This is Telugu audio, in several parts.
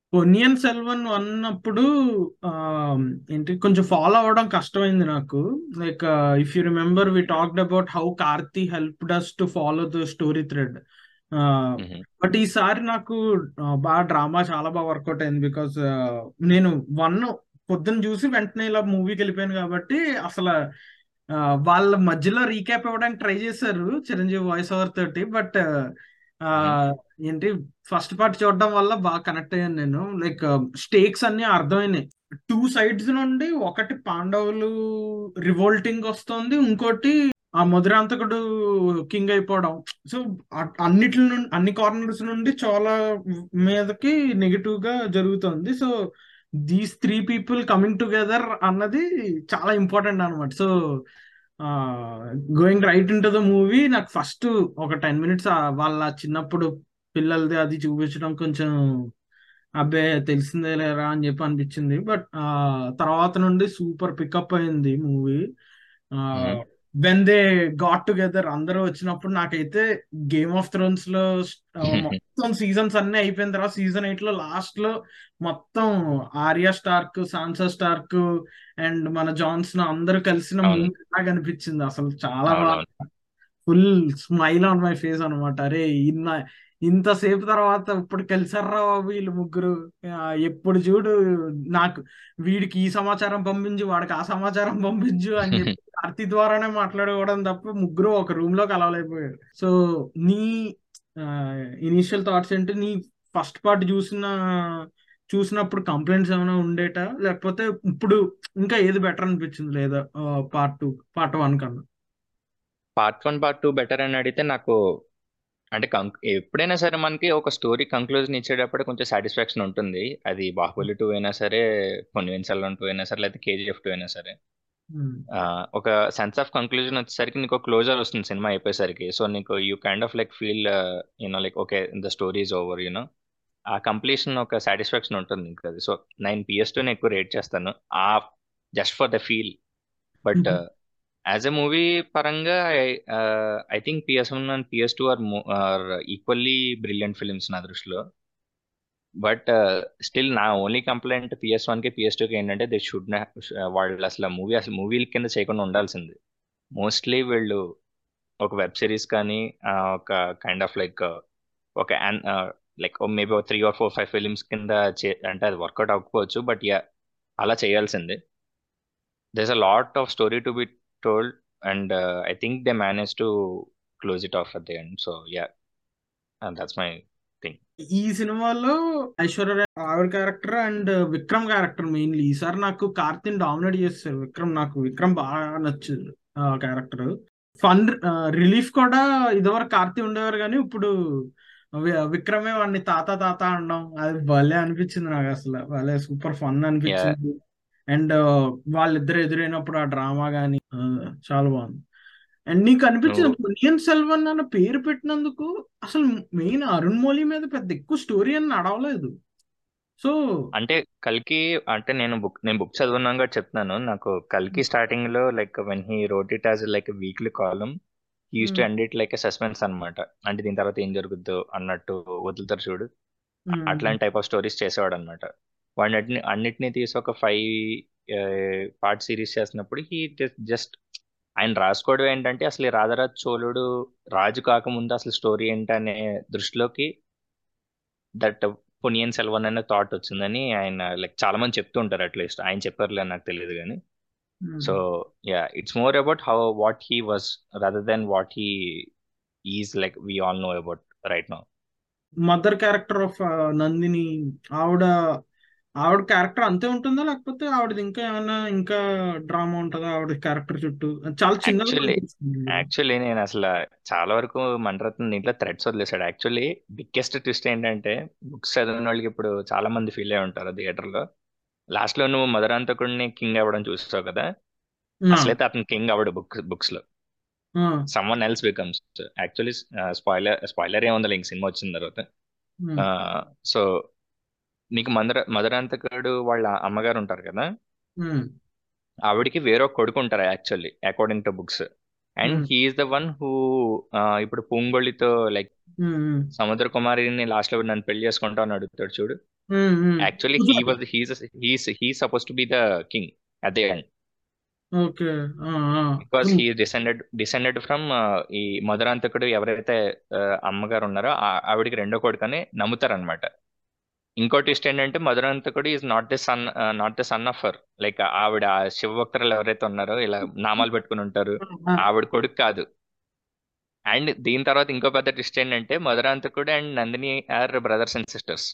పొన్నియిన్ సెల్వన్ అన్నప్పుడు ఆ, ఏంటి కొంచెం ఫాలో అవ్వడం కష్టమైంది నాకు like if you remember we talked about how Karthi help does to follow the story thread hmm. But ఈసారి నాకు ఆ, బాగా డ్రామా చాలా బాగా వర్కౌట్ అయింది బికాస్ నేను వన్ పొద్దున్న చూసి వెంటనే ఇలా మూవీకి వెళ్ళిపోయాను కాబట్టి అసలు ఆ, వాళ్ళ మధ్యలో రీక్యాప్ ఇవ్వడానికి ట్రై చేశారు చిరంజీవి వాయిస్ ఓవర్ తోటి బట్ మ్మ్. ఏంటి ఫస్ట్ పార్ట్ చూడడం వల్ల బాగా కనెక్ట్ అయ్యాను నేను లైక్ స్టేక్స్ అన్ని అర్థమైనాయి టూ సైడ్స్ నుండి ఒకటి పాండవులు రివోల్టింగ్ వస్తుంది ఇంకోటి ఆ మధురాంతకుడు కింగ్ అయిపోవడం సో అన్నిటి నుండి అన్ని కార్నర్స్ నుండి చాలా మీదకి నెగిటివ్ గా జరుగుతుంది so these three people coming together అన్నది చాలా ఇంపార్టెంట్ అనమాట so going right into the movie నాకు ఫస్ట్ ఒక టెన్ మినిట్స్ వాళ్ళ చిన్నప్పుడు పిల్లలది అది చూపించడం కొంచెం అబ్బే తెలిసిందే లేరా అని చెప్పి అనిపించింది బట్ తర్వాత నుండి సూపర్ పికప్ అయింది movie hmm. When they got together అందరూ వచ్చినప్పుడు నాకైతే గేమ్ ఆఫ్ థ్రోన్స్ లో ఆ, మొత్తం సీజన్స్ అన్ని అయిపోయిన తర్వాత సీజన్ ఎయిట్ లో లాస్ట్ లో మొత్తం Arya Stark Sansa Stark and మన జాన్సన్ అందరూ కలిసిన అవును మూవీ లాగా అనిపించింది అసలు చాలా బాగా అవునవును full smile on my face అనమాట అరే ఇన్న ఇంతసేపు తర్వాత ఇప్పుడు కలిసారా బాబు వీళ్ళు ముగ్గురు ఆ, ఎప్పుడు చూడు నాకు వీడికి ఈ సమాచారం పంపించు వాడికి ఆ సమాచారం పంపించు అని చెప్పి కార్తీ ద్వారానే మాట్లాడుకోవడం తప్ప ముగ్గురు ఒక రూమ్ లో కలవలేకపోయారు సో నీ ఇనిషియల్ థాట్స్ ఏంటి నీ ఫస్ట్ పార్ట్ చూసిన చూసినప్పుడు కంప్లైంట్స్ ఏమైనా ఉండేటా లేకపోతే ఇప్పుడు ఇంకా ఏది బెటర్ అనిపించింది లేదా పార్ట్ టూ పార్ట్ వన్ కన్నా part one part two better అని అడిగితే నాకు అంటే కంక్ ఎప్పుడైనా సరే మనకి ఒక స్టోరీ కంక్లూజన్ ఇచ్చేటప్పుడు కొంచెం సాటిస్ఫాక్షన్ ఉంటుంది అది బాహుబలి టూ అయినా సరే పొన్నియిన్ సెల్వన్ టూ అయినా సరే లేకపోతే కేజీఎఫ్ టూ అయినా సరే ఉమ్, ఆ, ఒక సెన్స్ ఆఫ్ కంక్లూజన్ వచ్చేసరికి నీకు క్లోజర్ వస్తుంది సినిమా అయిపోయేసరికి సో నీకు you kind of like feel you know like okay the story is over you know ఆ కంప్లీషన్ ఒక సాటిస్ఫాక్షన్ ఉంటుంది నీకు అది సో నైన్ పిఎస్ టూ ఎక్కువ రేట్ చేస్తాను uh just for the feel but um, as a movie పరంగా I think PS one and PS two are are equally brilliant films నా దృష్టిలో బట్ స్టిల్ నా ఓన్లీ కంప్లైంట్ పిఎస్ వన్కి పిఎస్ టూకి ఏంటంటే దే షుడ్ వాళ్ళు అసలు మూవీ అసలు మూవీల కింద చేయకుండా ఉండాల్సింది మోస్ట్లీ వీళ్ళు ఒక వెబ్ సిరీస్ కానీ ఆ, ఒక కైండ్ ఆఫ్ లైక్ ఒక లైక్ మేబీ ఒక three or four five films కింద చే- అంటే అది వర్కౌట్ అవ్వకపోవచ్చు బట్ యా అలా చేయాల్సిందే there's a lot of story to be told and uh, i think they managed to close it off at the end so yeah and that's my thing ఈ సినిమాలో ఐశ్వర్య రాయ్ ఆవిడ character and Vikram character mainly ఈసారి నాకు కార్తీని డామినేట్ చేస్తారు విక్రమ్ నాకు విక్రమ్ బాగా నచ్చింది ఆ క్యారెక్టర్ ఫన్ రిలీఫ్ కూడా ఇదివరకు కార్తీ ఉండేవారు కానీ ఇప్పుడు వి- విక్రమే వాడిని తాత తాత అనడం అది భలే అనిపించింది నాకు అసలు భలే సూపర్ ఫన్ yeah అనిపించింది అండ్ వాళ్ళిద్దరు ఎదురైనప్పుడు ఆ డ్రామా గానీ ఆ, చాలా బాగుంది అండ్ నీకు అనిపించింది నువ్వు పొన్నియిన్ సెల్వన్ అన్న పేరు పెట్టినందుకు అసలు మెయిన్ అరుణ్ మౌలి మీద పెద్ద ఎక్కువ స్టోరీ అని నడవలేదు సో అంటే కల్కి అంటే నేను బుక్ నేను బుక్ చదువున్నాగా చెప్తున్నాను నాకు కల్కి స్టార్టింగ్ లో like when he wrote it as like weekly column he use to end it like suspense అన్నమాట అంటే దీని తర్వాత ఏం జరుగుద్దో అన్నట్టు వదులుతారు చూడు అట్లాంటి టైప్ ఆఫ్ స్టోరీస్ చేసేవాడు అనమాట వాడిని అన్నిటినీ తీసి ఒక ఫైవ్ పార్ట్ సిరీస్ చేసినప్పుడు హీ జస్ట్ ఆయన రాసుకోవడం ఏంటంటే అసలు ఈ రాజరాజ్ చోళుడు రాజు కాకముందు అసలు స్టోరీ ఏంటనే దృష్టిలోకి దట్ పొనియన్ సెల్వన్ అనే థాట్ వచ్చిందని ఆయన లైక్ చాలా మంది చెప్తూ ఉంటారు అట్లీస్ట్ ఆయన చెప్పారులే నాకు తెలియదు కానీ so yeah it's more about how what he was rather than what he is like we all know about right now mother character of Nandini ఆవిడ ఆవిడ క్యారెక్టర్ అంతే ఉంటుందా లేకపోతే ఆవిడది ఇంకా ఏమైనా ఇంకా డ్రామా ఉంటుందా ఆవిడ క్యారెక్టర్ చుట్టూ చాలా చిన్నగా యాక్చువల్లీ అనిపిస్తుంది యాక్చువల్లీ నేను అసలు చాలా వరకు మణరత్నం దీంట్లో థ్రెడ్స్ వదిలేశాడు యాక్చువల్లీ బిగ్గెస్ట్ ట్విస్ట్ ఏంటంటే బుక్స్ చదివిన వాళ్ళకి ఇప్పుడు చాలా మంది ఫీల్ అయి ఉంటారు థియేటర్ లో లాస్ట్ లో నువ్వు మదరాంతకుడిని కింగ్ అవ్వడం చూస్తావు కదా ఆ, అసలైతే అతను కింగ్ అవ్వడు బుక్ బుక్స్ లో ఆ, someone else becomes actually spoiler spoiler ఏముంది ఇంక సినిమా వచ్చిన తర్వాత ఉమ్, సో నీకు మదర మదరాంతకుడు వాళ్ళ అమ్మగారు ఉంటారు కదా ఉమ్, ఆవిడకి వేరొక కొడుకు ఉంటారు actually according to books and um, he's the one who ఇప్పుడు పూంగొళితో లైక్ ఉమ్, ఉమ్, సముద్ర కుమారిని లాస్ట్ లో నన్ను పెళ్లి చేసుకుంటా అని అడుగుతాడు చూడు actually he was he's he's he supposed to be the king at the end okay because he descended descended from ఈ మధురాంతకుడు ఎవరైతే uh, అమ్మగారు ఉన్నారో ఆ- ఆవిడికి రెండో కొడుకని నమ్ముతారనమాట ఇంకో ట్విస్ట్ ఏంటంటే మధురాంతకుడు is not the son not the son of her like ఆవిడ ఆ శివభక్తులు ఎవరైతే ఉన్నారో ఇలా నామాలు పెట్టుకుని ఉంటారు ఆవిడ కొడుకు కాదు అండ్ దీని తర్వాత ఇంకో పెద్ద ట్విస్ట్ ఏంటంటే మధురాంతకుడు and Nandini are brothers and sisters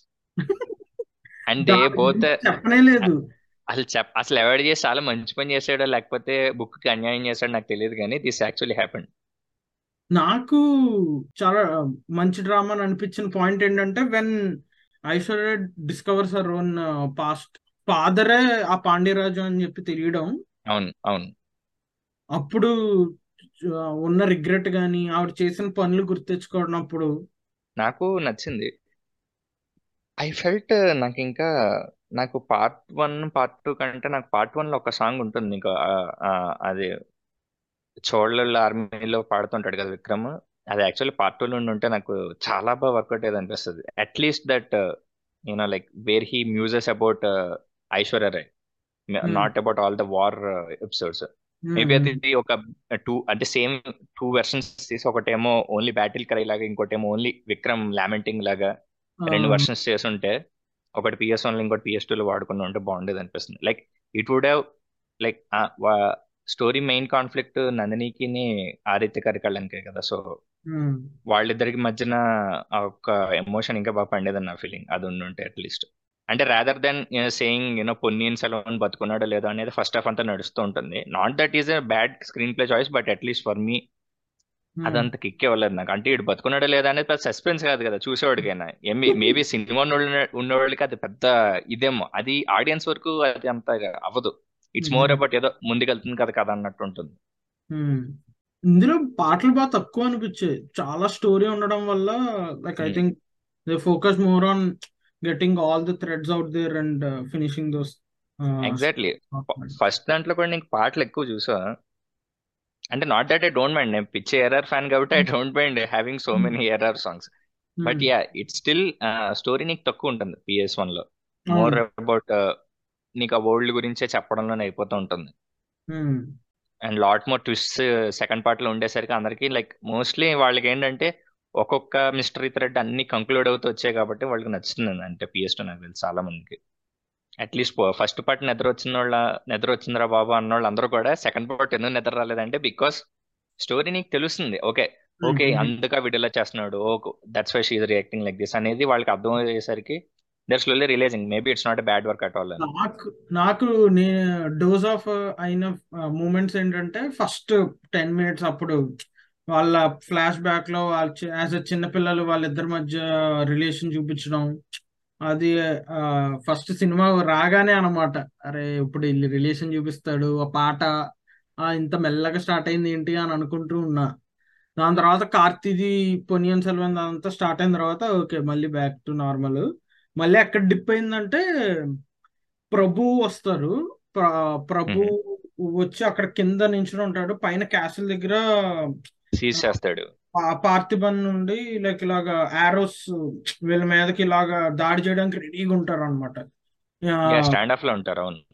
and they both చెప్పనే లేదు అసలు చెప్ అసలు ఎవడు చేసి చాలా మంచి పని చేసాడో లేకపోతే బుక్ కి అన్యాయం చేశాడో నాకు తెలియదు కానీ దిస్ యాక్చువల్లీ హ్యాపెండ్ నాకు చాలా మంచి డ్రామా అని అనిపించిన పాయింట్ ఏంటంటే when Aishwarya discovers her own past ఫాదరే ఆ పాండ్యరాజు అని చెప్పి తెలియడం అవును అవును అప్పుడు ఆ, ఉన్న రిగ్రెట్ గాని ఆవిడ చేసిన పనులు గుర్తెచ్చుకున్నప్పుడు నాకు నచ్చింది ఐ ఫెల్ట్ నాకు ఇంకా నాకు పార్ట్ వన్ పార్ట్ టూ కంటే నాకు పార్ట్ వన్ లో ఒక సాంగ్ ఉంటుంది నీకు ఆ- ఆ, అది చోళ్ళ ఆర్మీలో పాడుతుంటాడు కదా విక్రమ్ అది యాక్చువల్లీ పార్ట్ టూ నుండి ఉంటే నాకు చాలా బాగా వర్కౌట్ అయ్యేది అనిపిస్తుంది at least that you know like where he muses about Aishwarya Rai not about all the war episodes maybe అది ఒక టూ అంటే సేమ్ టూ వెర్షన్స్ తీసి ఒకటేమో ఓన్లీ బ్యాటిల్ కరై లాగా ఇంకోటేమో ఓన్లీ విక్రమ్ లామెంటింగ్ లాగా రెండు వెర్షన్స్ చేస్తుంటే ఒకటి పిఎస్ వన్ ఇంకోటి పిఎస్ టూ లో వాడుకుని ఉంటే బాగుండేది అనిపిస్తుంది like it would have like story main conflict నందినికి ఆదిత్య కరికళ్ళనికే కదా సో వాళ్ళిద్దరికి మధ్యన ఆ ఒక ఎమోషన్ ఇంకా బాగా పండేదని నా ఫీలింగ్ అది ఉండి ఉంటే అట్లీస్ట్ అంటే rather than saying you know Ponniyin Selvan బతుకున్నాడో లేదో అనేది ఫస్ట్ హాఫ్ అంతా నడుస్తూ ఉంటుంది not that is a bad screenplay choice but at least for me అదంత కిక్ ఇవ్వలేదు నాకు అంటే ఇటు బతుకున్నాడో లేదా అనేది పెద్ద సస్పెన్స్ కాదు కదా చూసేవాడికైనా ఏమి మేబీ సినిమా ఉన్నవాళ్ళకి అది పెద్ద ఇదేమో అది ఆడియన్స్ వరకు అది అంత అవ్వదు ఇట్స్ మోర్ అబౌట్ ఏదో ముందుకెళ్తుంది కదా కదా అన్నట్టు ఉంటుంది ఇందులో పాటలు బాగా తక్కువ అనిపించాయి చాలా స్టోరీ ఉండడం వల్ల like I think they focus more on getting all the threads out there and finishing those exactly first దాంట్లో కూడా నీకు పాటలు ఎక్కువ చూసా అంటే not that I don't mind నేను పిచ్చే ఎర్ఆర్ ఫ్యాన్ కాబట్టి I don't mind having so many ARR songs but yeah it still story నీకు తక్కువ ఉంటుంది పిఎస్ వన్ లో మోర్ అబౌట్ నీకు ఆ వరల్డ్ గురించే చెప్పడంలోనే అయిపోతూ ఉంటుంది and lot more twist second part లో ఉండేసరికి అందరికి లైక్ మోస్ట్లీ వాళ్ళకి ఏంటంటే ఒక్కొక్క మిస్టరీ థ్రెడ్ అన్ని కంక్లూడ్ అవుతూ వచ్చాయి కాబట్టి వాళ్ళకి నచ్చుతుంది అంటే పిఎస్ టూ నాకు తెలుసు చాలా మందికి అట్లీస్ట్ ఫస్ట్ పార్ట్ నిద్ర వచ్చిన వాళ్ళ నిద్ర వచ్చిందిరా బాబు అన్న వాళ్ళు అందరూ కూడా సెకండ్ పార్ట్ ఎందుకు నిద్ర రాలేదంటే బికాస్ స్టోరీ నీకు తెలుస్తుంది ఓకే ఓకే అందుక వీడియోలో చేస్తున్నాడు okay that's why she's reacting like this అనేది వాళ్ళకి అర్థం అయ్యేసరికి they're slowly releasing maybe it's not bad work at all నాకు నాకు నేను డోస్ ఆఫ్ అయిన మూమెంట్స్ ఏంటంటే ఫస్ట్ టెన్ మినిట్స్ అప్పుడు వాళ్ళ ఫ్లాష్ బ్యాక్ లో వాళ్ళ యాజ్ ఎ చిన్న పిల్లలు వాళ్ళిద్దరి మధ్య రిలేషన్ చూపించడం అది ఫస్ట్ సినిమా రాగానే అనమాట అరే ఇప్పుడు వీళ్ళు రిలేషన్ చూపిస్తాడు ఆ పాట ఇంత మెల్లగా స్టార్ట్ అయింది ఏంటి అని అనుకుంటూ ఉన్నా దాని తర్వాత కార్తీది పొనియన్ సెల్వన్ అదంతా స్టార్ట్ అయిన తర్వాత ఓకే మళ్ళీ బ్యాక్ టు నార్మల్ మళ్ళీ ఎక్కడ డిప్ అయిందంటే ప్రభు వస్తారు ప్రభు వచ్చి అక్కడ కింద నించుని ఉంటాడు పైన క్యాసిల్ దగ్గర చేస్తాడు పార్థిబన్ నుండి లైక్ ఇలాగా ఆరోస్ వీళ్ళ మీదకి ఇలాగా దాడి చేయడానికి రెడీగా ఉంటారు అనమాట స్టాండ్ ఆఫ్ లో ఉంటారు అవును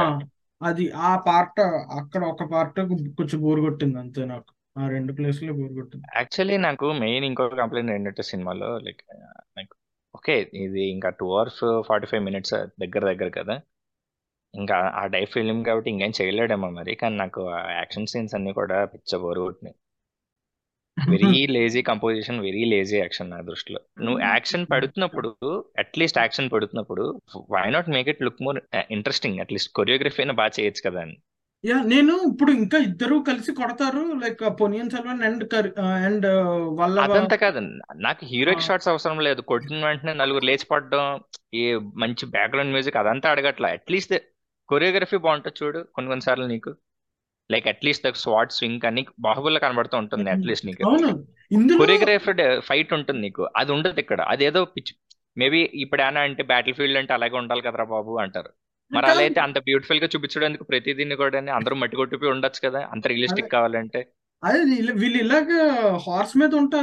అది ఆ పార్ట్ అక్కడ ఒక పార్ట్ కొంచెం బోర్ కొట్టింది అంతే నాకు ఆ రెండు ప్లేస్ లో బోర్ కొట్టింది యాక్చువల్లీ నాకు మెయిన్ ఇంకొక కంప్లైంట్ ఏంటంటే సినిమాలో లైక్ లైక్ ఓకే ఇది ఇంకా two hours forty five minutes దగ్గర దగ్గర కదా ఇంకా ఆ టైప్ ఫిలిం కాబట్టి ఇంకేం చేయలేడేమో మరి కానీ నాకు ఆ యాక్షన్ సీన్స్ అన్ని కూడా పిచ్చ బోరు కొట్టినాయి very lazy composition very lazy action నా దృష్టిలో నువ్వు యాక్షన్ పెడుతున్నప్పుడు అట్లీస్ట్ యాక్షన్ పెడుతున్నప్పుడు why not make it look more interesting at least choreography అయినా బాగా చేయొచ్చు కదా అని యా నేను ఇప్పుడు ఇంకా ఇద్దరు కలిసి కొడతారు like Ponniyin Selvan and and వాళ్ళ అదంతా కాదు నాకు హీరోయిక్ షాట్స్ అవసరం లేదు కొట్టిన వెంటనే నలుగురు లేచి పడడం ఈ మంచి బ్యాక్గ్రౌండ్ మ్యూజిక్ అదంతా అడగట్లా అట్లీస్ట్ కొరియోగ్రఫీ బాగుంటుంది చూడు కొన్ని కొన్నిసార్లు నీకు లైక్ అట్లీస్ట్ స్వాట్ స్వింగ్ అని బాహుబలిలో కనబడుతూ ఉంటుంది అట్లీస్ట్ నీకు కొరియోగ్రాఫర్డ్ ఫైట్ ఉంటుంది నీకు అది ఉండదు ఇక్కడ అదేదో పిచ్ మేబీ ఇప్పుడేనా అంటే బ్యాటిల్ ఫీల్డ్ అంటే అలాగే ఉండాలి కదరా బాబు అంటారు మరి అలా అయితే అంత బ్యూటిఫుల్ గా చూపించడానికి ప్రతిదీన్ని కూడా అందరూ మట్టి కొట్టిపోయి ఉండొచ్చు కదా అంత రియలిస్టిక్ కావాలంటే అదే వీళ్ళు ఇలాగ హార్స్ మీద ఉంటారు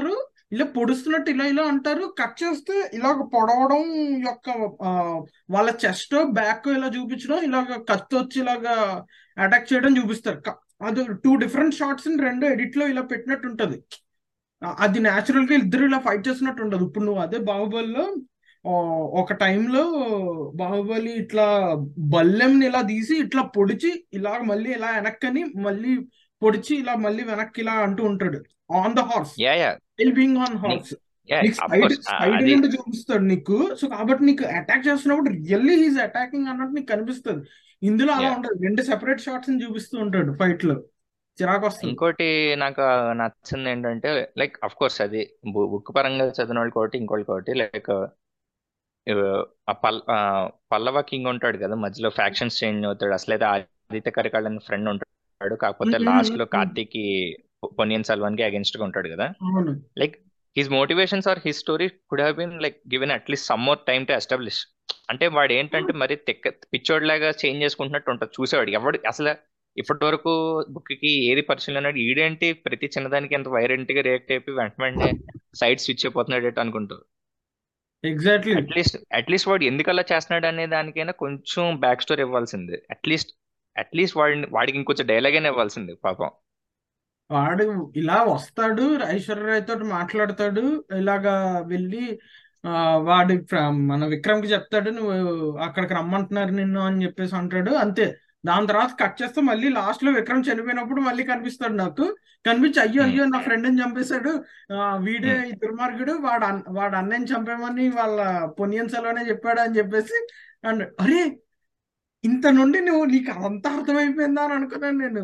ఇలా పొడుస్తున్నట్టు ఇలా ఇలా అంటారు కట్ చేస్తే ఇలాగ పొడవడం యొక్క ఆ, వాళ్ళ చెస్ట్ బ్యాక్ ఇలా చూపించడం ఇలాగ కత్తి వచ్చి ఇలాగా అటాక్ చేయడం చూపిస్తారు క- అది టూ డిఫరెంట్ షార్ట్స్ రెండు ఎడిట్ లో ఇలా పెట్టినట్టు ఉంటది ఆ, అది న్యాచురల్ గా ఇద్దరు ఇలా ఫైట్ చేస్తున్నట్టు ఉండదు ఇప్పుడు నువ్వు అదే బాహుబలిలో ఆ, ఒక టైంలో బాహుబలి ఇట్లా బల్లెంని ఇలా తీసి ఇట్లా పొడిచి ఇలా మళ్ళీ ఇలా వెనక్కని మళ్ళీ పొడిచి ఇలా మళ్ళీ వెనక్కి ఇలా అంటూ ఉంటాడు on the horse yeah yeah while being on నీ హార్స్ యా నీకు అఫ్ స్పైడ్ కోర్స్ స్పైడ్ అది నుండి చూపిస్తాడు నీకు సో కాబట్టి నీకు అటాక్ చేస్తున్నప్పుడు రియల్లీ హీస్ అటాకింగ్ అన్నట్టు నీకు కనిపిస్తుంది ఇందులో అలా యా ఉండదు రెండు సెపరేట్ షాట్స్ ని చూపిస్తూ ఉంటాడు ఫైట్ లో చిరాకు వస్తుంది ఇంకోటి నాకు నచ్చింది ఏంటంటే లైక్ అఫ్ కోర్స్ అది బుక్ పరంగా చదివిన వాళ్ళకి ఒకటి ఇంకోటి ఒకటి లైక్ ఆ పల్ ఆ, పల్లవ కింగ్ ఉంటాడు కదా మధ్యలో ఫ్యాక్షన్స్ చేంజ్ అవుతాడు అసలైతే ఆదిత్య కరికాల్ అని ఫ్రెండ్ ఉంటాడు కాకపోతే ఉమ్, ఉమ్, లాస్ట్ లో ఉమ్, ఉమ్. కార్తీక్ కి పొన్నియిన్ సెల్వన్ కి అగేన్స్ట్ గా ఉంటాడు కదా అవును like his motivations or his story could have been like given at least some more time to establish అంటే వాడు ఏంటంటే మరి తెక్క పిచ్చోడ్లాగా చేంజ్ చేసుకుంటున్నట్టు ఉంటుంది చూసేవాడు ఎవడు అసలు ఇప్పటి వరకు బుక్ కి ఏది పరిచయం అన్నాడు ఈడేంటి ప్రతి చిన్నదానికి ఎంత వైలెంట్ గా రియాక్ట్ అయిపోయి వెంట వెంటనే సైడ్ స్విచ్ అయిపోతున్నాడు అనుకుంటారు ఎగ్జాక్ట్లీ అట్లీస్ట్ అట్లీస్ట్ వాడు ఎందుకు అలా చేస్తున్నాడు అనే దానికైనా కొంచెం బ్యాక్ స్టోరీ ఇవ్వాల్సింది అట్లీస్ట్ అట్లీస్ట్ వాడిని వాడికి ఇంకొంచెం డైలాగ్ అయినా ఇవ్వాల్సింది పాపం వాడు ఇలా వస్తాడు ఐశ్వర్య తోటి మాట్లాడతాడు ఇలాగా వెళ్ళి ఆ, వాడి ఫ్ర- మన విక్రమ్ కి చెప్తాడు నువ్వు అక్కడికి రమ్మంటున్నారు నిన్ను అని చెప్పేసి అంటాడు అంతే దాని తర్వాత కట్ చేస్తే మళ్ళీ లాస్ట్ లో విక్రమ్ చనిపోయినప్పుడు మళ్ళీ కనిపిస్తాడు నాకు కనిపించి అయ్యో ఉమ్, అయ్యో నా ఫ్రెండ్ ని చంపేశాడు ఆ, వీడే ఉమ్. ఈ దుర్మార్గుడు వాడు అన్- వాడు అన్నయ్యని చంపేమని వాళ్ళ పొనియన్ సెలవునే చెప్పాడు అని చెప్పేసి అండ్ అరే ఇంత నుండి నువ్వు నీకు అంత అర్థమైపోయిందా అని అనుకున్నాను నేను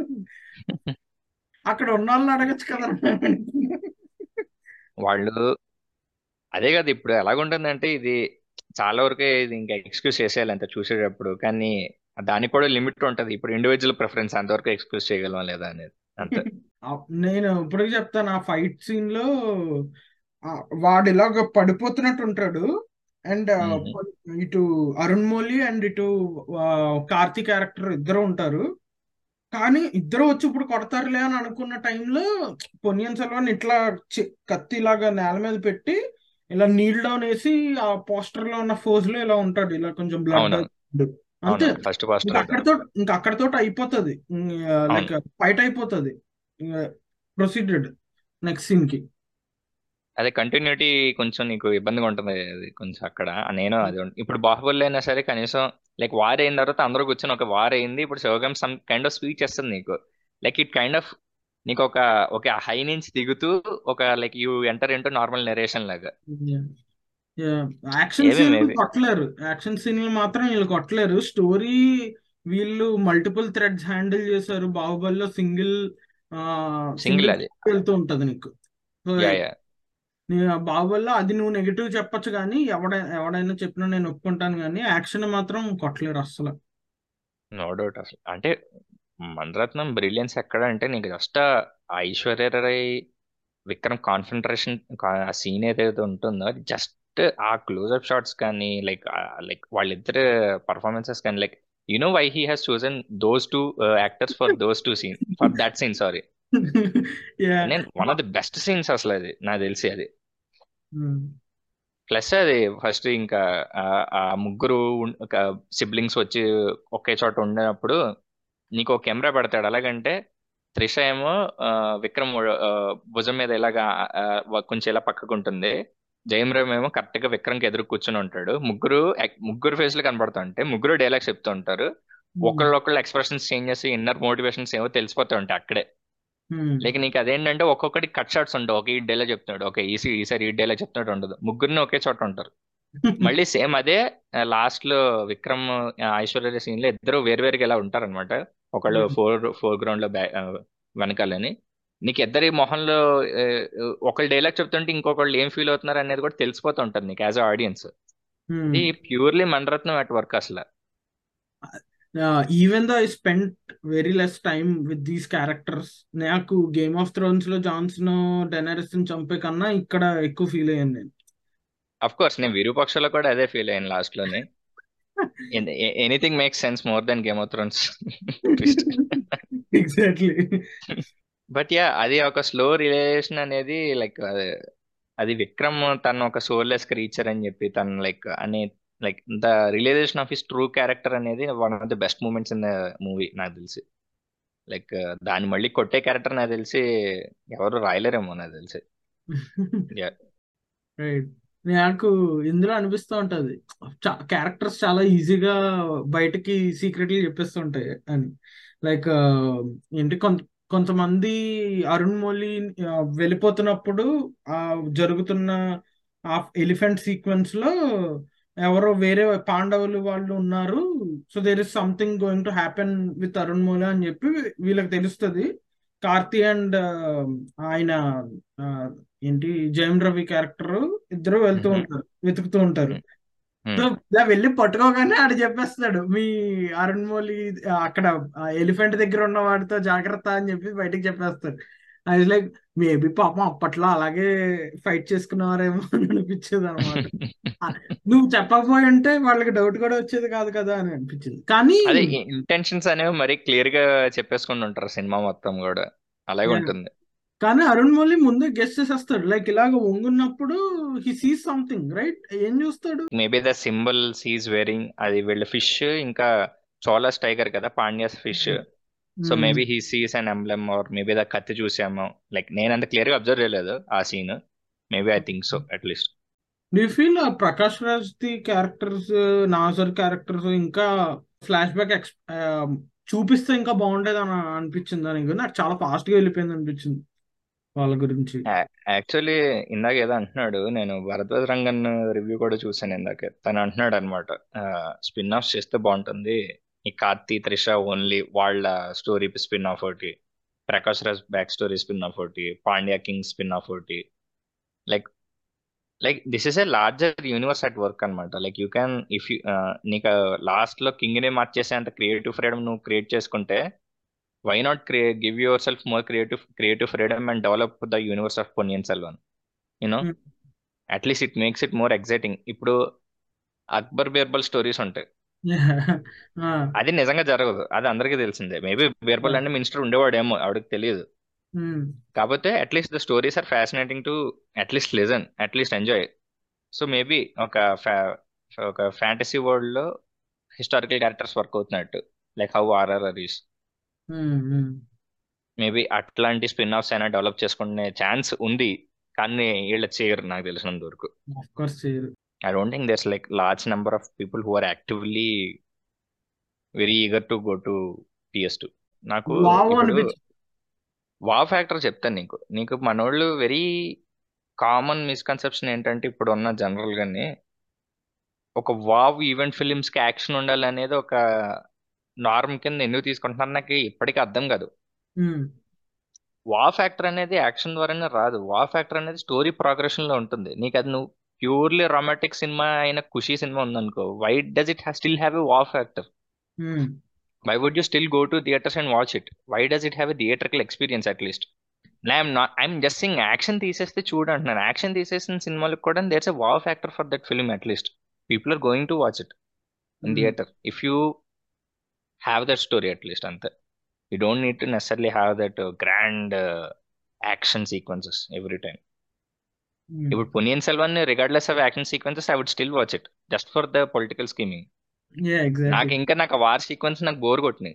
అక్కడ ఉన్న వాళ్ళని అడగచ్చు కదా వాళ్ళు అదే కదా ఇప్పుడు ఎలాగుంటుందంటే ఇది చాలా వరకు ఇది ఇంకా ఎక్స్క్యూజ్ చేసేయాలి అంత చూసేటప్పుడు కానీ దానికి కూడా లిమిట్ ఉంటది ఇప్పుడు ఇండివిజువల్ ప్రిఫరెన్స్ అంతవరకు ఎక్స్క్యూజ్ చేయగలం లేదా అనేది అంతే ఆ- నేను ఇప్పటికి చెప్తాను ఆ ఫైట్ సీన్ లో ఆ, వాడు ఇలాగ పడిపోతున్నట్టు ఉంటాడు అండ్ మ్మ్. ఇటు అరుణ్ మౌలి అండ్ ఇటు ఆ, కార్తీ క్యారెక్టర్ ఇద్దరు ఉంటారు కానీ ఇద్దరు వచ్చి ఇప్పుడు కొడతారులే అని అనుకున్న టైంలో పొన్నియిన్ సెల్వన్ ఇట్లా చి- కత్తి ఇలాగా నేల మీద పెట్టి ఇలా నీల్ డౌన్ వేసి ఆ పోస్టర్ లో ఉన్న ఫోజ్ లో ఇలా ఉంటాడు ఇలా కొంచెం బ్లడ్ అవును అంతే అవును ఫస్ట్ ఇంకా పోస్టర్ అక్కడతో ఇంకా అక్కడతో అయిపోతుంది లైక్ అవును ఫైట్ అయిపోతుంది ప్రొసీడెడ్ నెక్స్ట్ సీన్ కి అదే కంటిన్యూటీ కొంచెం నీకు ఇబ్బందిగా ఉంటుంది అది కొంచెం అక్కడ నేను అది ఉం- ఇప్పుడు బాహుబలి అయినా సరే కనీసం లైక్ వార్ అయిన తర్వాత అందరూ కూర్చొని ఒక వార్ అయింది ఇప్పుడు Sivagam some kind of speech చేస్తుంది నీకు లైక్ ఇట్ కైండ్ ఆఫ్ నీకు ఒక ఒక హై నుంచి దిగుతూ ఒక like you enter into normal narration లాగా యాక్షన్ ఏమి సీన్లు మేబీ కొట్టలేరు యాక్షన్ సీన్లు మాత్రం వీళ్ళు కొట్టలేరు స్టోరీ వీళ్ళు మల్టిపుల్ థ్రెడ్స్ హ్యాండిల్ చేశారు బాహుబలిలో సింగిల్ సింగిల్ సింగిల్ అది వెళ్తూ ఉంటది నీకు సో యా యా బాహుబలిలో అది నువ్వు నెగిటివ్ చెప్పొచ్చు కానీ ఎవడై ఎవడైనా చెప్పినా నేను ఒప్పుకుంటాను కానీ యాక్షన్ మాత్రం కొట్టలేరు అస్సలు నో డౌట్ అసలు అంటే మణరత్నం బ్రిలియన్స్ ఎక్కడ అంటే నీకు జస్ట్ ఐశ్వర్య రై విక్రమ్ కాన్సన్ట్రేషన్ ఆ సీన్ ఏదైతే ఉంటుందో అది జస్ట్ ఆ క్లోజ్అప్ షాట్స్ కానీ లైక్ లైక్ వాళ్ళిద్దరు పర్ఫార్మెన్సెస్ కానీ like you know why he has chosen those two actors for those two scene for that scene sorry yeah నేను one of the best scenes అసలు అది నాకు తెలిసి అది ప్లస్ అది ఫస్ట్ ఇంకా ఆ- ఆ ముగ్గురు సిబ్లింగ్స్ వచ్చి ఒకే చోట ఉండినప్పుడు నీకు ఒక కెమెరా పెడతాడు ఎలాగంటే త్రిష ఏమో ఆ, విక్రమ్ ఆ, భుజం మీద ఇలాగా ఆ, ఆ, కొంచెం ఇలా పక్కకు ఉంటుంది జయం రామ్ ఏమో కరెక్ట్ గా విక్రమ్ కి ఎదురు కూర్చుని ఉంటాడు ముగ్గురు యాక్- ముగ్గురు ఫేస్ లో కనబడుతుంటే ముగ్గురు డైలాగ్స్ చెప్తూ ఉంటారు ఒకళ్ళొకళ్ళు ఎక్స్ప్రెషన్స్ చేంజ్ చేసి ఇన్నర్ మోటివేషన్స్ ఏమో తెలిసిపోతూ ఉంటాయి అక్కడే లేక నీకు అదేంటంటే ఒక్కొక్కటి కట్ షాట్స్ ఉండవు ఒక ఈ డైలాగ్ చెప్తున్నాడు ఓకే ఈ ఈసారి ఈ డైలాగ్ చెప్తున్నాడు ఉండదు ముగ్గురిని ఒకే చోట ఉంటారు మళ్ళీ సేమ్ అదే లాస్ట్ లో విక్రమ్ ఆ, ఐశ్వర్య సీన్ లో ఇద్దరు వేరు వేరుగా ఇలా ఉంటారన్నమాట ఒకళ్ళు ఫోర్ ఫోర్ గ్రౌండ్ లో బ్యా- ఆ, వెనకాలని నీకు ఇద్దరి మొహంలో ఆ, ఒకళ్ళు డైలాగ్ చెప్తుంటే ఇంకొకళ్ళు ఏం ఫీల్ అవుతున్నారు అనేది కూడా తెలిసిపోతూ ఉంటుంది నీకు యాజ్ ఆడియన్స్ ఇది ప్యూర్లీ మణరత్నం అట్ వర్క్ అసలు even though I spend very less time with these characters నాకు గేమ్ ఆఫ్ థ్రోన్స్ లో జాన్సన్ డెనరిస్ చంపే కన్నా ఇక్కడ ఎక్కువ ఫీల్ అయ్యాను నేను అఫ్ కోర్స్ నేను విరూపక్షలో కూడా అదే ఫీల్ అయ్యాను లాస్ట్ లోని anything makes sense more than game of thrones twist exactly but yeah అది ఒక స్లో రిలేషన్ అనేది లైక్ అది విక్రమ్ తను ఒక సోల్లెస్ క్రీచర్ అని చెప్పి తను లైక్ అనే like the realization of his true character అనేది one of the best moments in the movie నాకు తెలిసి లైక్ దాన్ని మళ్ళీ కొట్టే క్యారెక్టర్ నాకు తెలిసి ఎవరు రాయలేరేమో నాకు తెలిసి యా రైట్ నాకు ఇందులో అనిపిస్తూ ఉంటది క్యారెక్టర్స్ చాలా ఈజీగా బయటకి సీక్రెట్లీ చెప్పేస్తుంటాయి అని లైక్ ఏంటి కొంత కొంతమంది అరుణ్ మౌలి ఆ, వెళ్ళిపోతున్నప్పుడు ఆ జరుగుతున్న ఆ ఎలిఫెంట్ సీక్వెన్స్ లో ఎవరో వేరే పాండవులు వాళ్ళు ఉన్నారు so there is something going to happen with Arun Mouli అని చెప్పి వీళ్ళకి తెలుస్తుంది కార్తీ అండ్ ఆయన ఆ, ఏంటి జయం రవి క్యారెక్టర్ ఇద్దరు వెళ్తూ మ్మ్. ఉంటారు వెతుకుతూ ఉంటారు మ్మ్. సో ఇలా వెళ్ళి పట్టుకోగానే ఆడు చెప్పేస్తాడు మీ అరుణ్ మౌలి ఆ, అక్కడ ఎలిఫెంట్ దగ్గర ఉన్న వాడితో జాగ్రత్త అని చెప్పి బయటికి చెప్పేస్తాడు అది లైక్ మేబీ పాపం అప్పట్లో అలాగే ఫైట్ చేసుకున్నారేమో అని అనిపించేది అనమాట నువ్వు చెప్పకపోయి ఉంటే వాళ్ళకి డౌట్ కూడా వచ్చేది కాదు కదా అని అనిపించింది కానీ అదే ఇంటెన్షన్స్ అనేవి మరీ క్లియర్ గా చెప్పేసుకుని ఉంటారు సినిమా మొత్తం కూడా అలాగే Yeah. ఉంటుంది కానీ అరుణ్ మౌలి ముందే గెస్ట్ చేసేస్తాడు లైక్ ఇలాగ వంగున్నప్పుడు హీ సీస్ సంథింగ్ రైట్ ఏం చూస్తాడు maybe the symbol she's wearing అది వీళ్ళ ఫిష్ ఇంకా చోలస్ టైగర్ కదా Pandyas fish so hmm. Maybe he sees and emblem or maybe the కత్తి చూసాము లైక్ నేను అంత క్లియర్ గా అబ్జర్వ్ చేయలేదు ఆ scene maybe I think so at least do feel Prakash Raj the characters Nassar characters ఇంకా ఫ్లాష్ బ్యాక్ ఎక్స్ చూపిస్తే ఇంకా బాగుండేది అని అనిపించింది దానికి నాకు చాలా ఫాస్ట్ గా వెళ్ళిపోయింది అనిపించింది వాళ్ళ గురించి యాక్చువల్లీ ఇందాక ఏదో అంటున్నాడు నేను భరద్వాజ్ రంగన్ రివ్యూ కూడా చూసాను ఇందాక తను అంటున్నాడు అనమాట స్పిన్ ఆఫ్ చేస్తే బాగుంటుంది ఈ కార్తీ త్రిష ఓన్లీ వాళ్ళ స్టోరీ స్పిన్ ఆఫ్ ఒకటి Prakash Raj back story spin off ఒకటి పాండ్యా కింగ్ స్పిన్ ఆఫ్ ఒకటి like like this is a larger universe at work అనమాట like you can if you నీకు లాస్ట్ లో కింగ్ నే మార్చేసే అంత క్రియేటివ్ ఫ్రీడమ్ నువ్వు క్రియేట్ చేసుకుంటే why not create give yourself more creative creative freedom and develop the universe of Ponniyin Selvan you know hmm. At least it makes it more exciting ఇప్పుడు అక్బర్ బీర్బల్ స్టోరీస్ ఉంటాయి ఆ, అది నిజంగా జరగదు అది అందరికీ తెలిసిందే మేబీ బీర్బల్ అంటే మినిస్టర్ ఉండేవాడేమో ఆవిడకి తెలియదు మ్మ్. కాకపోతే at least the stories are fascinating to at least listen at least enjoy so maybe ఒక fa- ఒక ఫ్యాంటసీ వరల్డ్ లో హిస్టారికల్ క్యారెక్టర్స్ వర్క్ అవుతున్నట్టు like how RRR is hmm. Hmm. Maybe అట్లాంటి స్పిన్ ఆఫ్స్ అయినా డెవలప్ చేసుకునే ఛాన్స్ ఉంది కానీ వీళ్ళు చేయరు నాకు తెలిసినంత వరకు ఆఫ్ కోర్స్ చేయరు I don't think there's like large number of people who are actively very eager to go to PS two నాకు వావ్ ఇప్పుడు అనిపించింది వా ఫ్యాక్టర్ చెప్తాను నీకు నీకు మనోళ్ళు వెరీ కామన్ మిస్కన్సెప్షన్ ఏంటంటే ఇప్పుడు ఉన్న జనరల్ గానే ఒక వావ్ ఈవెంట్ ఫిలిమ్స్ కి యాక్షన్ ఉండాలి అనేది ఒక నార్మ్ కింద ఎందుకు తీసుకుంటున్నారు నాకు ఇప్పటికీ అర్థం కాదు మ్మ్. వా ఫ్యాక్టర్ అనేది యాక్షన్ ద్వారానే రాదు వా ఫ్యాక్టర్ అనేది స్టోరీ ప్రోగ్రెషన్ లో ఉంటుంది నీకు అది నువ్వు ప్యూర్లీ రొమాంటిక్ సినిమా అయిన ఖుషీ సినిమా ఉందనుకో why does it still have a wow factor hmm. Why would you still go to theatres and watch it why does it have a theatrical experience at least I'm not I'm just saying action తీసేస్తే చూడు అంటున్నాను యాక్షన్ తీసేసిన సినిమాలకు కూడా there's a wow factor for that film at least people are going to watch it in hmm. Theatre if you have that story at least అంతే you don't need to necessarily have that grand action sequences every time hmm. ఇప్పుడు Ponniyin Selvan regardless of action sequences I would still watch it just for the political scheming Yeah, నాకు exactly. ఇంకా నాకు వార్ సీక్వెన్స్ నాకు బోర్ కొట్టినాయి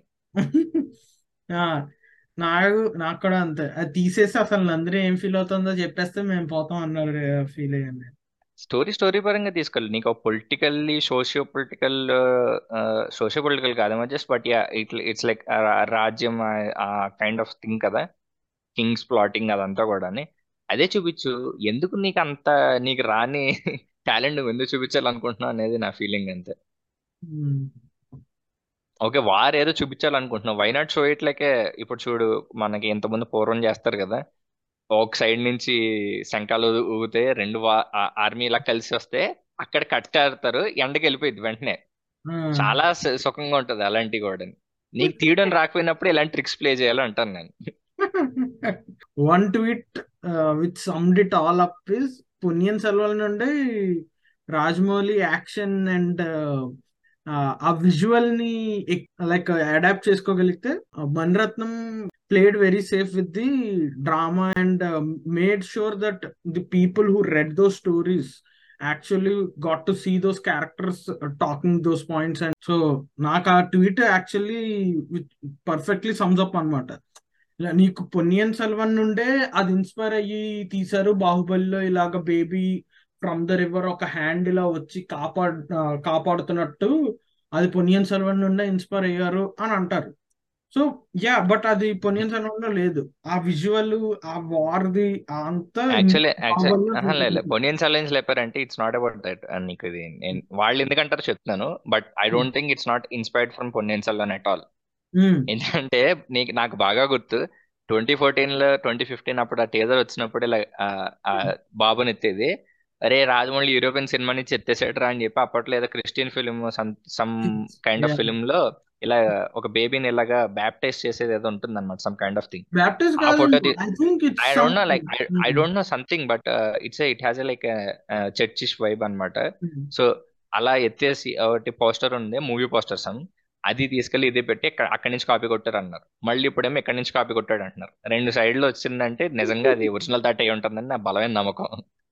ఆ, నాకు నాకు కూడా అంతే అది తీసేసి అసలు నందిని ఏం ఫీల్ అవుతుందో చెప్పేస్తే మేము పోతాం అన్నారు ఫీల్ అయ్యాను స్టోరీ స్టోరీ పరంగా తీసుకెళ్ళి నీకు politically socio political socio political కాదేమో just but yeah it it's like రాజ్యం ఆ కైండ్ ఆఫ్ థింగ్ కదా కింగ్స్ ప్లాటింగ్ అదంతా కూడా అదే చూపించు ఎందుకు నీకు అంత నీకు రాని టాలెంట్ నువ్వు ఎందుకు చూపించాలనుకుంటున్నావు అనేది నా ఫీలింగ్ అంతే మ్మ్. ఓకే వార్ ఏదో చూపించాలనుకుంటున్నావు why not show it like ఇప్పుడు చూడు మనకి ఇంతకుముందు పూర్వం చేస్తారు కదా ఒక సైడ్ నుంచి శంఖాలు ఊ- ఊగితే రెండు ఆర్మీ ఇలా కలిసి వస్తే అక్కడ కట్టారుతారు ఎండకి వెళ్ళిపోయింది వెంటనే ఆ. చాలా సు- సుఖంగా ఉంటది అలాంటివి కూడా నీకు తీయడం రాకపోయినప్పుడు ఇలాంటి ట్రిక్స్ ప్లే చేయాలి అంటాను నేను one tweet with summed it all up is Ponniyin Selvan నుండి రాజమౌళి యాక్షన్ అండ్ ఆ విజువల్ ని లైక్ అడాప్ట్ చేసుకోగలిగితే ఆ Mani Ratnam played very safe with the drama and uh, made sure that the people who read those stories actually got to see those characters uh, talking those points and so నాకు ఆ tweet actually perfectly sums up అనమాట నీకు పొన్నియన్ సెల్వన్ నుండే అది ఇన్స్పైర్ అయ్యి తీశారు బాహుబలిలో ఇలాగ బేబీ ఫ్రమ్ ద రివర్ ఒక హ్యాండ్ ఇలా వచ్చి కాపాడు కాపాడుతున్నట్టు అది పొన్నియన్ సెల్వన్ నుండే ఇన్స్పైర్ అయ్యారు అని అంటారు సో యా బట్ అది పొన్నియన్ సెల్వన్ లో లేదు ఆ విజువల్ ఆ వార్ది అంతా యాక్చువల్లీ యాక్చువల్లీ బాహుబలిలో లేదు పొనియన్ ఛాలెంజ్ లేపారంటే ఇట్స్ నాట్ అబౌట్ దట్ నీకు ఇది నేను వాళ్ళు ఎందుకంటారో చెప్తున్నాను but I don't think it's not inspired from Ponniyin Selvan at all um, ఎందుకంటే నీకు నాకు బాగా గుర్తు ట్వంటీ ఫోర్టీన్ లో ట్వంటీ ఫిఫ్టీన్ అప్పుడు ఆ టీజర్ వచ్చినప్పుడు ఇలా ఆ, ఆ బాబుని ఎత్తేది అరే రాజమౌళి యూరోపియన్ సినిమా నుంచి ఎత్తేసాడు రా అని చెప్పి అప్పట్లో ఏదో Christian film some some kind of Yeah. Film లో ఇలా ఒక బేబీని ఇలాగా బ్యాప్టైజ్ చేసేది ఏదో ఉంటుంది అనమాట some kind of thing baptist ఆ కాదు photo I think it's I don't know like I don't know something but it's it has like churchish vibe అన్నమాట సో అలా ఎత్తేసి ఒకటి పోస్టర్ ఉంది మూవీ పోస్టర్ సమ్ అది తీసుకెళ్లి ఇది పెట్టి ఇక్కడ అక్కడి నుంచి కాపీ కొట్టారు అన్నారు మళ్ళీ ఇప్పుడేమో ఎక్కడి నుంచి కాపీ కొట్టాడు అంటున్నారు రెండు సైడ్లు వచ్చిందంటే నిజంగా అది ఒరిజినల్ థాట్ అయి ఉంటుందని నా బలమైన నమ్మకం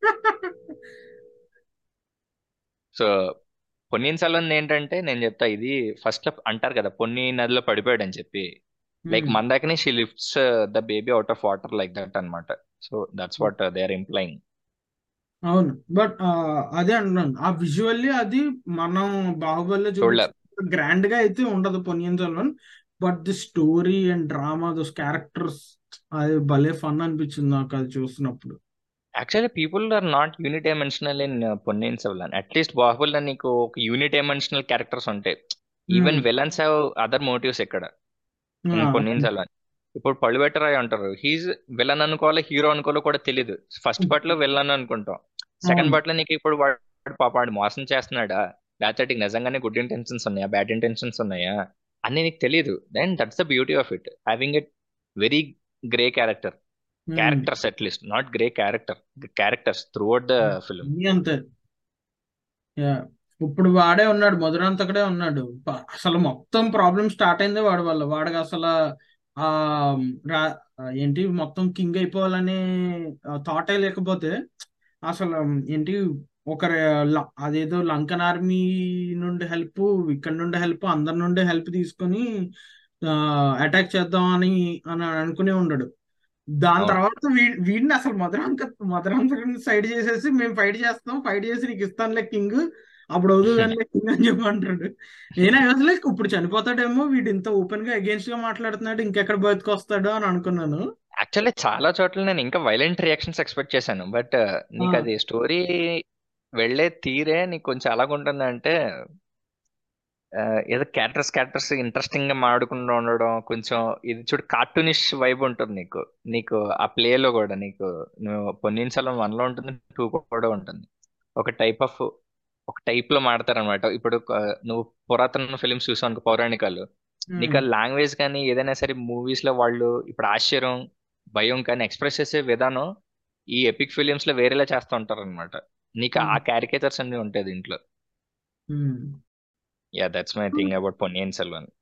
సో పొన్నియిన్ సెల్వన్ ఏంటంటే నేను చెప్తా ఇది ఫస్ట్ లో అంటారు కదా పొన్ని నదిలో పడిపోయాడు అని చెప్పి లైక్ మన దగ్గర she lifts the baby out of water like that అన్నమాట so that's what they are implying అవును బట్ అదే అంటున్నాను ఆ విజువల్లీ అది మనం బాహుబలిలో చూడలే చూపించిన గ్రాండ్ గా అయితే ఉండదు Ponniyin Selvan but the story and drama those characters అది భలే ఫన్ అనిపించింది నాకు అది చూసినప్పుడు actually people are not unidimensional in Ponniyin Selvan at least బాహుబలిలో నీకు ఒక యూనిడైమెన్షనల్ క్యారెక్టర్స్ ఉంటాయి even villains have other motives ఇక్కడ ఇన్ పొన్నియిన్ సెల్వన్ ఇప్పుడు పழுవేటరాయ్ అంటారు హీజ్ విలన్ అనుకోవాలి హీరో అనుకోవాలో కూడా తెలియదు ఫస్ట్ పార్ట్ లో విలన్ అనుకుంటాం సెకండ్ అవును పార్ట్ లో నీకు ఇప్పుడు వాడు పాప వాడు మోసం చేస్తున్నాడా లేకపోతే వాడికి నిజంగానే గుడ్ ఇంటెన్షన్స్ ఉన్నాయా బ్యాడ్ ఇంటెన్షన్స్ ఉన్నాయా అని నీకు తెలియదు then that's the beauty of it having it very grey character um. Characters at least not grey character characters throughout the film అన్నీ అంతే యా ఇప్పుడు వాడే ఉన్నాడు మధురాంతకుడే ఉన్నాడు ప- అసలు మొత్తం ప్రాబ్లం స్టార్ట్ అయిందే వాడి వల్ల వాడికి అసలు ఆ రా ఏంటి మొత్తం కింగ్ అయిపోవాలనే థాటే లేకపోతే అసలు ఏంటి ఒకరి ల- అదేదో లంకన్ ఆర్మీ నుండి హెల్ప్ ఇక్కడ నుండి హెల్ప్ అందరి నుండి హెల్ప్ తీసుకొని అటాక్ చేద్దామని అని అనుకునే ఉండడు దాని అవును తర్వాత వీ- వీడిని అసలు మధురాంక మధురాంతకుడిని సైడ్ చేసేసి మేము ఫైట్ చేస్తాం ఫైట్ చేసి నీకు ఇస్తానులే కింగ్ అప్పుడు వద్దు కానీ కింగ్ అని చెప్పి అంటాడు నేనే అసలు ఇప్పుడు చనిపోతాడేమో వీడు ఇంత ఓపెన్ గా అగేన్స్ట్ గా మాట్లాడుతున్నాడు ఇంకెక్కడ బతికొస్తాడు అని అనుకున్నాను యాక్చువల్లీ చాలా చోట్ల నేను ఇంకా వైలెంట్ రియాక్షన్స్ ఎక్స్పెక్ట్ చేశాను బట్ ఆ, నీకు అది స్టోరీ వెళ్ళే తీరే నీకు కొంచెం ఎలాగుంటుంది అంటే ఆ, ఏదో క్యారెక్టర్స్ క్యారెక్టర్స్ ఇంట్రెస్టింగ్ గా మాడుకుంటూ ఉండడం కొంచెం ఇది చూడు కార్టూనిష్ వైబ్ ఉంటుంది నీకు నీకు ఆ ప్లే లో కూడా నీకు నువ్వు పొన్నియిన్ సెల్వన్ వన్ లో ఉంటుంది టూ కూడా ఉంటుంది ఒక టైప్ ఆఫ్ ఒక టైప్ లో మాడతారనమాట ఇప్పుడు ఆ, నువ్వు పురాతన ఫిలిమ్స్ చూసావు అనుకో పౌరాణికాలు నీకు ఆ ఉమ్, లాంగ్వేజ్ కానీ ఏదైనా సరే మూవీస్ లో వాళ్ళు ఇప్పుడు ఆశ్చర్యం భయం కానీ ఎక్స్ప్రెస్ చేసే విధానం ఈ ఎపిక్ ఫిలిమ్స్ లో వేరేలా చేస్తూ ఉంటారు అనమాట నీకు ఆ ఉమ్, క్యారికేచర్స్ అన్ని ఉంటాయి దీంట్లో um. Yeah that's my thing about Ponniyin Selvan